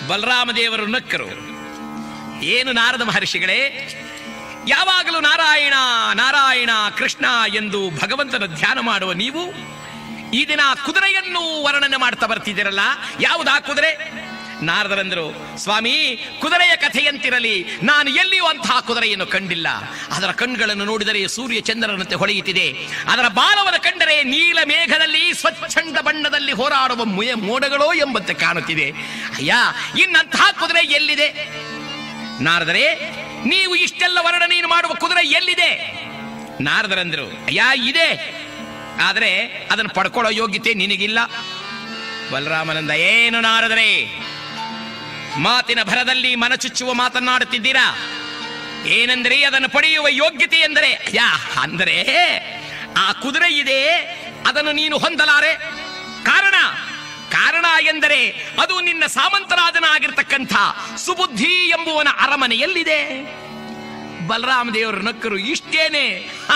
ಬಲರಾಮದೇವರು ನಕ್ಕರು ಏನು ನಾರದ ಮಹರ್ಷಿಗಳೇ ಯಾವಾಗಲೂ ನಾರಾಯಣ ನಾರಾಯಣ ಕೃಷ್ಣ ಎಂದು ಭಗವಂತನ ಧ್ಯಾನ ಮಾಡುವ ನೀವು ಈ ದಿನ ಕುದುರೆಯನ್ನು ವರ್ಣನೆ ಮಾಡ್ತಾ ಬರ್ತಿದ್ದೀರಲ್ಲ ಯಾವುದಾ ಕುದುರೆ ನಾರದರಂದರು ಸ್ವಾಮಿ ಕುದುರೆಯ ಕಥೆಯಂತಿರಲಿ ನಾನು ಎಲ್ಲಿಯೂ ಅಂತಹ ಕುದುರೆಯನ್ನು ಕಂಡಿಲ್ಲ ಅದರ ಕಣ್ಗಳನ್ನು ನೋಡಿದರೆ ಸೂರ್ಯ ಚಂದ್ರನಂತೆ ಹೊಳೆಯುತ್ತಿದೆ ಅದರ ಬಾಲವನ್ನು ಕಂಡರೆ ನೀಲ ಮೇಘದಲ್ಲಿ ಸ್ವಚ್ಛಂದ ಬಣ್ಣದಲ್ಲಿ ಹೋರಾಡುವ ಮುಯ ಮೋಡಗಳೋ ಎಂಬಂತೆ ಕಾಣುತ್ತಿದೆ ಅಯ್ಯ ಇನ್ನಂತಹ ಕುದುರೆ ಎಲ್ಲಿದೆ ನಾರದರೆ ನೀವು ಇಷ್ಟೆಲ್ಲ ವರ್ಣನೆಯನ್ನು ಮಾಡುವ ಕುದುರೆ ಎಲ್ಲಿದೆ ನಾರದರಂದ್ರು ಅಯ್ಯ ಇದೆ ಆದರೆ ಅದನ್ನು ಪಡ್ಕೊಳ್ಳೋ ಯೋಗ್ಯತೆ ನಿನಗಿಲ್ಲ ಬಲರಾಮನಂದ ಏನು ನಾರದರೆ ಮಾತಿನ ಭರದಲ್ಲಿ ಮನಚುಚ್ಚುವ ಮಾತನ್ನಾಡುತ್ತಿದ್ದೀರಾ ಏನೆಂದರೆ ಅದನ್ನು ಪಡೆಯುವ ಯೋಗ್ಯತೆ ಎಂದರೆ ಯಾ ಅಂದರೆ ಆ ಕುದುರೆ ಇದೆ ಅದನ್ನು ನೀನು ಹೊಂದಲಾರೆ ಕಾರಣ ಕಾರಣ ಎಂದರೆ ಅದು ನಿನ್ನ ಸಾಮಂತರಾಜನಾಗಿರ್ತಕ್ಕಂಥ ಸುಬುದ್ಧಿ ಎಂಬುವನ ಅರಮನೆಯಲ್ಲಿದೆ ಬಲರಾಮ ದೇವರು ನಕ್ಕರು ಇಷ್ಟೇನೆ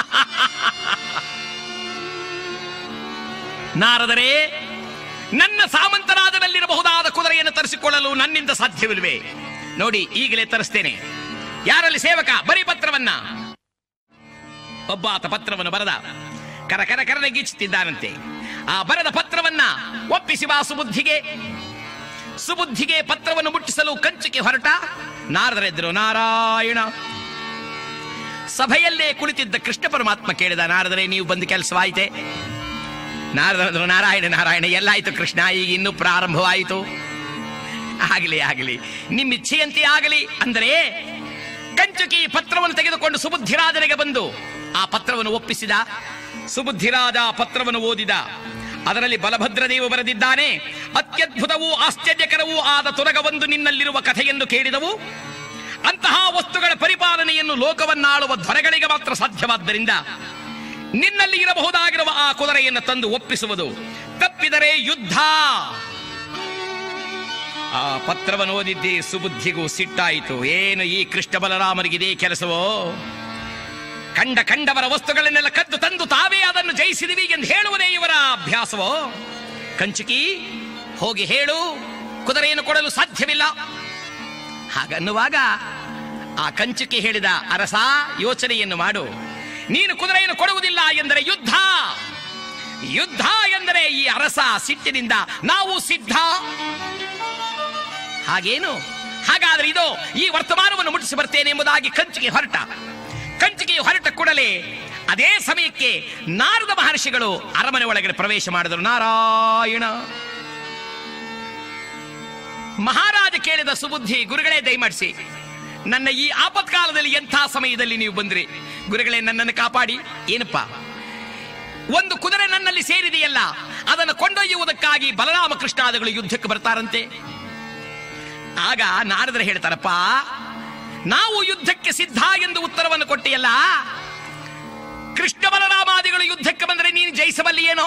ನಾರದರೆ ನನ್ನ ಸಾಮಂತರಾಜನಲ್ಲಿರಬಹುದಾದ ಕುದುರೆಯನ್ನು ತರಿಸಿಕೊಳ್ಳಲು ನನ್ನಿಂದ ಸಾಧ್ಯವಿಲ್ವೇ ನೋಡಿ ಈಗಲೇ ತರಿಸ್ತೇನೆ ಯಾರಲ್ಲಿ ಸೇವಕ ಬರೀ ಪತ್ರವನ್ನ ಒಬ್ಬ ಆತ ಪತ್ರವನ್ನು ಬರದ ಕರ ಕರ ಕರನಗೀಚುತ್ತಿದ್ದಾನಂತೆ ಆ ಬರದ ಪತ್ರವನ್ನ ಒಪ್ಪಿಸಿ ಬಾ ಸುಬುದ್ಧಿಗೆ ಸುಬುದ್ಧಿಗೆ ಪತ್ರವನ್ನು ಮುಟ್ಟಿಸಲು ಕಂಚಿಗೆ ಹೊರಟ ನಾರದರೆದ್ರು ನಾರಾಯಣ ಸಭೆಯಲ್ಲೇ ಕುಳಿತಿದ್ದ ಕೃಷ್ಣ ಪರಮಾತ್ಮ ಕೇಳಿದ ನಾರದರೆ ನೀವು ಬಂದು ಕೆಲಸವಾಯಿತೆ ನಾರದರು ನಾರಾಯಣ ನಾರಾಯಣ ಎಲ್ಲಾಯ್ತು ಕೃಷ್ಣ ಈಗ ಇನ್ನೂ ಪ್ರಾರಂಭವಾಯಿತು ಆಗಲಿ ಆಗಲಿ ನಿಮ್ಮ ಇಚ್ಛೆಯಂತೆ ಆಗಲಿ ಅಂದರೆ ಕಂಚುಕಿ ಪತ್ರವನ್ನು ತೆಗೆದುಕೊಂಡು ಸುಬುದ್ಧಿರಾಜನಿಗೆ ಬಂದು ಆ ಪತ್ರವನ್ನು ಒಪ್ಪಿಸಿದ ಸುಬುದ್ಧಿರಾಜ ಪತ್ರವನ್ನು ಓದಿದ ಅದರಲ್ಲಿ ಬಲಭದ್ರದೇವ ಬರೆದಿದ್ದಾನೆ ಅತ್ಯದ್ಭುತವೂ ಆಶ್ಚರ್ಯಕರವೂ ಆದ ತೊರಗವೊಂದು ನಿನ್ನಲ್ಲಿರುವ ಕಥೆಯನ್ನು ಕೇಳಿದವು ಅಂತಹ ವಸ್ತುಗಳ ಪರಿಪಾಲನೆಯನ್ನು ಲೋಕವನ್ನಾಳುವ ಧ್ವರಗಳಿಗೆ ಮಾತ್ರ ಸಾಧ್ಯವಾದ್ದರಿಂದ ನಿನ್ನಲ್ಲಿ ಇರಬಹುದಾಗಿರುವ ಆ ಕುದುರೆಯನ್ನು ತಂದು ಒಪ್ಪಿಸುವುದು ತಪ್ಪಿದರೆ ಯುದ್ಧ ಆ ಪತ್ರವನ್ನು ಓದಿದ್ದಿ ಸುಬುದ್ಧಿಗೂ ಸಿಟ್ಟಾಯಿತು ಏನು ಈ ಕೃಷ್ಣ ಬಲರಾಮರಿಗಿದೆ ಕೆಲಸವೋ ಕಂಡ ಕಂಡವರ ವಸ್ತುಗಳನ್ನೆಲ್ಲ ಕದ್ದು ತಂದು ತಾವೇ ಅದನ್ನು ಜಯಿಸಿದಿವಿ ಎಂದು ಹೇಳುವುದೇ ಇವರ ಅಭ್ಯಾಸವೋ ಕಂಚುಕಿ ಹೋಗಿ ಹೇಳು ಕುದುರೆಯನ್ನು ಕೊಡಲು ಸಾಧ್ಯವಿಲ್ಲ ಹಾಗನ್ನುವಾಗ ಆ ಕಂಚುಕಿ ಹೇಳಿದ ಅರಸ ಯೋಚನೆಯನ್ನು ಮಾಡು ನೀನು ಕುದುರೆಯನ್ನು ಕೊಡುವುದಿಲ್ಲ ಎಂದರೆ ಯುದ್ಧ ಯುದ್ಧ ಎಂದರೆ ಈ ಅರಸ ಸಿಟ್ಟಿನಿಂದ ನಾವು ಸಿದ್ಧ ಹಾಗೇನು ಹಾಗಾದ್ರೆ ಇದು ಈ ವರ್ತಮಾನವನ್ನು ಮುಟ್ಟಿಸಿ ಬರ್ತೇನೆ ಎಂಬುದಾಗಿ ಕಂಚಿಗೆ ಹೊರಟ ಕಂಚಿಗೆ ಹೊರಟ ಕೂಡಲೇ ಅದೇ ಸಮಯಕ್ಕೆ ನಾರದ ಮಹರ್ಷಿಗಳು ಅರಮನೆ ಒಳಗಡೆ ಪ್ರವೇಶ ಮಾಡಿದರು ನಾರಾಯಣ ಮಹಾರಾಜ ಕೇಳಿದ ಸುಬುದ್ಧಿ ಗುರುಗಳೇ ದಯಮಾಡಿಸಿ ನನ್ನ ಈ ಆಪತ್ಕಾಲದಲ್ಲಿ ಎಂಥ ಸಮಯದಲ್ಲಿ ನೀವು ಬಂದ್ರಿ ಗುರುಗಳೇ ನನ್ನನ್ನು ಕಾಪಾಡಿ ಏನಪ್ಪಾ ಒಂದು ಕುದುರೆ ನನ್ನಲ್ಲಿ ಸೇರಿದೆಯಲ್ಲ ಅದನ್ನು ಕೊಂಡೊಯ್ಯುವುದಕ್ಕಾಗಿ ಬಲರಾಮ ಕೃಷ್ಣಾದಿಗಳು ಯುದ್ಧಕ್ಕೆ ಬರ್ತಾರಂತೆ ಆಗ ನಾರದರು ಹೇಳ್ತಾರಪ್ಪ ನಾವು ಯುದ್ಧಕ್ಕೆ ಸಿದ್ಧ ಎಂದು ಉತ್ತರವನ್ನು ಕೊಟ್ಟಿಯಲ್ಲ ಕೃಷ್ಣ ಬಲರಾಮಾದಿಗಳು ಯುದ್ಧಕ್ಕೆ ಬಂದರೆ ನೀನು ಜಯಿಸಬಲ್ಲಿ ಏನೋ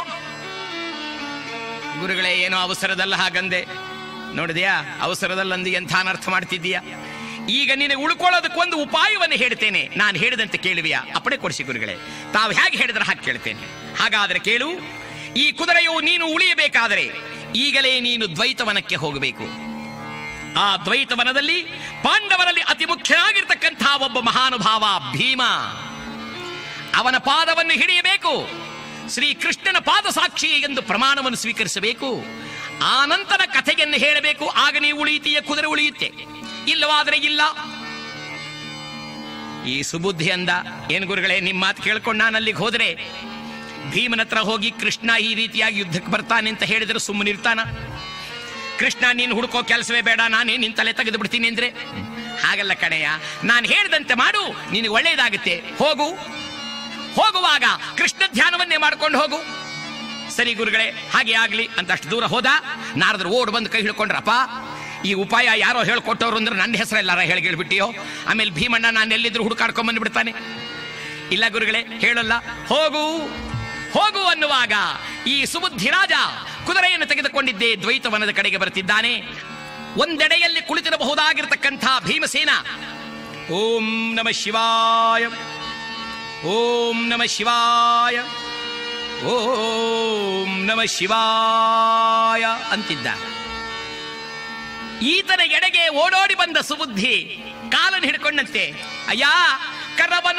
ಗುರುಗಳೇ ಏನೋ ಅವಸರದಲ್ಲ ಹಾಗಂದೆ ನೋಡಿದ್ಯಾ ಅವಸರದಲ್ಲಂದು ಎಂಥ ಅನರ್ಥ ಮಾಡ್ತಿದ್ದೀಯಾ ಈಗ ನಿನಗೆ ಉಳ್ಕೊಳ್ಳೋದಕ್ಕೊಂದು ಉಪಾಯವನ್ನು ಹೇಳ್ತೇನೆ ನಾನು ಹೇಳಿದಂತೆ ಕೇಳುವಿಯಾ ಅಪ್ಪಣೆ ಕೊಡಿಸಿ ಗುರುಗಳೇ ತಾವು ಹೇಗೆ ಹೇಳಿದ್ರೆ ಹಾಗೆ ಕೇಳ್ತೇನೆ ಹಾಗಾದ್ರೆ ಕೇಳು ಈ ಕುದುರೆಯು ನೀನು ಉಳಿಯಬೇಕಾದರೆ ಈಗಲೇ ನೀನು ದ್ವೈತವನಕ್ಕೆ ಹೋಗಬೇಕು ಆ ದ್ವೈತವನದಲ್ಲಿ ಪಾಂಡವರಲ್ಲಿ ಅತಿ ಮುಖ್ಯನಾಗಿರ್ತಕ್ಕಂತಹ ಒಬ್ಬ ಮಹಾನುಭಾವ ಭೀಮ ಅವನ ಪಾದವನ್ನು ಹಿಡಿಯಬೇಕು ಶ್ರೀ ಕೃಷ್ಣನ ಪಾದ ಸಾಕ್ಷಿ ಎಂದು ಪ್ರಮಾಣವನ್ನು ಸ್ವೀಕರಿಸಬೇಕು ಆ ನಂತರ ಕಥೆಯನ್ನು ಹೇಳಬೇಕು ಆಗ ನೀವು ಉಳಿಯುತ್ತೀಯ ಕುದುರೆ ಉಳಿಯುತ್ತೆ ಇಲ್ಲವಾದರೆ ಇಲ್ಲ ಈ ಸುಬುದ್ಧಿ ಅಂದ ಏನು ಗುರುಗಳೇ ನಿಮ್ಮ ಮಾತು ಕೇಳ್ಕೊಂಡು ನಾನು ಅಲ್ಲಿಗೆ ಹೋದ್ರೆ ಭೀಮನ ಹತ್ರ ಹೋಗಿ ಕೃಷ್ಣ ಈ ರೀತಿಯಾಗಿ ಯುದ್ಧಕ್ಕೆ ಬರ್ತಾನೆ ಅಂತ ಹೇಳಿದ್ರೆ ಸುಮ್ಮನಿರ್ತಾನ ಕೃಷ್ಣ ನೀನು ಹುಡುಕೋ ಕೆಲಸವೇ ಬೇಡ ನಾನೇ ನಿನ್ ತಲೆ ತೆಗೆದು ಬಿಡ್ತೀನಿ ಅಂದ್ರೆ ಹಾಗಲ್ಲ ಕಣಯ್ಯ ನಾನು ಹೇಳಿದಂತೆ ಮಾಡು ನಿನಗೆ ಒಳ್ಳೆಯದಾಗುತ್ತೆ ಹೋಗು ಹೋಗುವಾಗ ಕೃಷ್ಣ ಧ್ಯಾನವನ್ನೇ ಮಾಡ್ಕೊಂಡು ಹೋಗು ಸರಿ ಗುರುಗಳೇ ಹಾಗೆ ಆಗ್ಲಿ ಅಂತ ಅಷ್ಟು ದೂರ ಹೋದ ನಾರದ್ರು ಓಡ್ ಬಂದು ಕೈ ಹಿಡ್ಕೊಂಡ್ರಪ್ಪ ಈ ಉಪಾಯ ಯಾರೋ ಹೇಳ್ಕೊಟ್ಟವ್ರು ಅಂದ್ರೆ ನನ್ನ ಹೆಸರೆಲ್ಲಾರ ಹೇಳಿ ಹೇಳ್ಬಿಟ್ಟಿಯೋ ಆಮೇಲೆ ಭೀಮಣ್ಣ ನಾನು ಎಲ್ಲಿದ್ರು ಹುಡುಕಾಡ್ಕೊಂಡ್ ಬಂದ್ಬಿಡ್ತಾನೆ ಇಲ್ಲ ಗುರುಗಳೇ ಹೇಳಲ್ಲ ಹೋಗು ಹೋಗು ಅನ್ನುವಾಗ ಈ ಸುಬುದ್ಧಿ ರಾಜ ಕುದುರೆಯನ್ನು ತೆಗೆದುಕೊಂಡಿದ್ದೇ ದ್ವೈತವನದ ಕಡೆಗೆ ಬರುತ್ತಿದ್ದಾನೆ ಒಂದೆಡೆಯಲ್ಲಿ ಕುಳಿತಿರಬಹುದಾಗಿರ್ತಕ್ಕಂಥ ಭೀಮಸೇನ ಓಂ ನಮ ಶಿವಾಯ ಓಂ ನಮ ಶಿವಾಯ ಓಂ ನಮ ಶಿವಾಯ ಅಂತಿದ್ದ ಈತನ ಎಡೆಗೆ ಓಡೋಡಿ ಬಂದ ಸುಬುದ್ಧಿ ಕಾಲನ್ನು ಹಿಡ್ಕೊಂಡಂತೆ ಅಯ್ಯ ಕರವನು